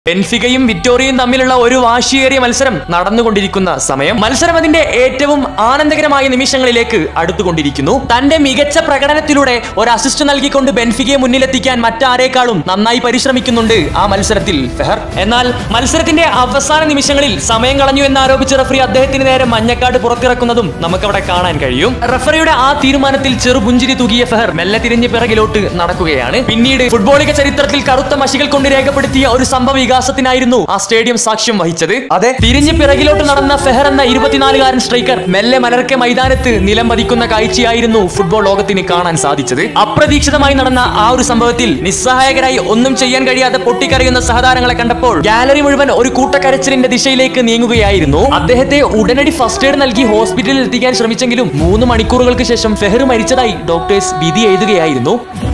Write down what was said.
ബെൻഫികയും വിക്ടോറിയയും തമ്മിലുള്ള ഒരു വാശിയേറിയ മത്സരം നടന്നുകൊണ്ടിരിക്കുന്ന സമയം മത്സരം അതിന്റെ ഏറ്റവും ആനന്ദകരമായ നിമിഷങ്ങളിലേക്ക് അടുത്തുകൊണ്ടിരിക്കുന്നു തന്റെ മികച്ച പ്രകടനത്തിലൂടെ ഒരു അസിസ്റ്റ് നൽകിക്കൊണ്ട് ബെൻഫികയെ മുന്നിലെത്തിക്കാൻ മറ്റാരേക്കാളും നന്നായി പരിശ്രമിക്കുന്നുണ്ട് ആ മത്സരത്തിൽ ഫെഹർ എന്നാൽ മത്സരത്തിന്റെ അവസാന നിമിഷങ്ങളിൽ സമയം കളഞ്ഞു എന്നാരോപിച്ച് റഫറി അദ്ദേഹത്തിന് നേരെ മഞ്ഞക്കാട് പുറത്തിറക്കുന്നതും നമുക്കവിടെ കാണാൻ കഴിയും റഫറിയുടെ ആ തീരുമാനത്തിൽ ചെറുപുഞ്ചിരി തൂകിയ ഫെഹർ മെല്ലെ തിരിഞ്ഞ് പിറകിലോട്ട് നടക്കുകയാണ് പിന്നീട് ഫുട്ബോളിക ചരിത്രത്തിൽ കറുത്ത മഷികൾ കൊണ്ട് രേഖപ്പെടുത്തിയ ഒരു സംഭവ വികാസത്തിനായിരുന്നു ആ സ്റ്റേഡിയം സാക്ഷ്യം വഹിച്ചത് അതെ. തിരിഞ്ഞ് പിറകിലോട്ട് നടന്ന ഫെഹർ എന്ന ഇരുപത്തിനാലുകാരൻ സ്ട്രൈക്കർ മെല്ലെ മലർക്കെ മൈതാനത്ത് നിലം പതിക്കുന്ന കാഴ്ചയായിരുന്നു ഫുട്ബോൾ ലോകത്തിന് കാണാൻ സാധിച്ചത് അപ്രതീക്ഷിതമായി നടന്ന ആ ഒരു സംഭവത്തിൽ നിസ്സഹായകരായി ഒന്നും ചെയ്യാൻ കഴിയാതെ പൊട്ടിക്കരയുന്ന സഹതാരങ്ങളെ കണ്ടപ്പോൾ ഗാലറി മുഴുവൻ ഒരു കൂട്ടക്കരച്ചിലിന്റെ ദിശയിലേക്ക് നീങ്ങുകയായിരുന്നു അദ്ദേഹത്തെ ഉടനടി ഫസ്റ്റ് എയ്ഡ് നൽകി ഹോസ്പിറ്റലിൽ എത്തിക്കാൻ ശ്രമിച്ചെങ്കിലും മൂന്ന് മണിക്കൂറുകൾക്ക് ശേഷം ഫെഹർ മരിച്ചതായി ഡോക്ടേഴ്സ് വിധി എഴുതുകയായിരുന്നു